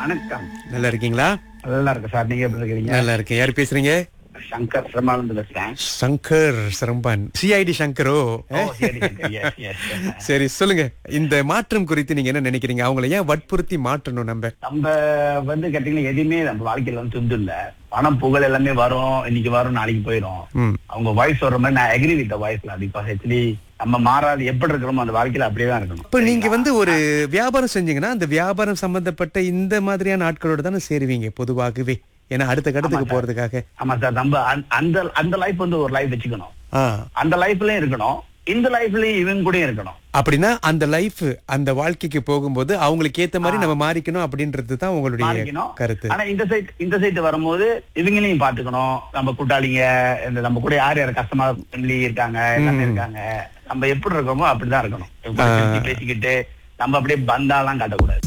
வணக்கம் நல்லா இருக்கீங்களா நல்லா இருக்கு சார் நீங்க எப்படி இருக்கிறீங்க நல்லா இருக்கேன் யார் பேசுறீங்க சங்கர் சிரமானந்து பேசுறேன் சங்கர் சரம்பான் சிஐடி சங்கரோ ஓ, சரி, சரி, yes, yes, yes. சரி சொல்லுங்க இந்த மாற்றம் குறித்து நீங்க என்ன நினைக்கிறீங்க அவங்கள ஏன் வற்புறுத்தி மாற்றணும் நம்ம நம்ம வந்து கேட்டீங்கன்னா எதுவுமே நம்ம வாழ்க்கையில வந்து துண்டு இல்ல பணம் புகழ் எல்லாமே வரும் இன்னைக்கு வரும் நாளைக்கு போயிடும் ம் அவங்க வாய்ஸ் வர்ற மாதிரி நான் அக்ரி வித் வாய்ஸ்ல பிகாஸ் ஆக்சுவலி நம்ம மாறாது எப்படி இருக்கிறோமோ அந்த வாழ்க்கையில அப்படியே தான் இருக்கணும் இப்ப நீங்க வந்து ஒரு வியாபாரம் செஞ்சீங்கன்னா அந்த வியாபாரம் சம்பந்தப்பட்ட இந்த மாதிரியான ஆட்களோட தானே சேருவீங்க பொதுவாகவே ஏன்னா அடுத்த கட்டத்துக்கு போறதுக்காக ஆமா சார் நம்ம அந்த- அந்த அந்த லைஃப் வந்து ஒரு லைஃப் வச்சுக்கணும் ஆ அந்த லைஃப்லயும் இருக்கணும் இந்த லைஃப்லயும் இவங்க கூட இருக்கணும் அப்படின்னா அந்த லைஃப் அந்த வாழ்க்கைக்கு போகும்போது அவங்களுக்கு ஏத்த மாதிரி நம்ம மாறிக்கணும் அப்படின்றது தான் உங்களுடைய மாறிக்கணும் கருத்து ஆனா இந்த சைட் இந்த சைட் வரும்போது இவங்களையும் பாத்துக்கணும் நம்ம கூட்டாளிங்க இந்த நம்ம கூட யார் யார் கஸ்டமர் ஃபேமிலி இருக்காங்க எல்லாமே இருக்காங்க நம்ம எப்படி இருக்கோமோ அப்படிதான் இருக்கணும் இவங்க கூட சிரிச்சு பேசிக்கிட்டு நம்ம அப்படியே பந்தாலாம் காட்டக்கூடாது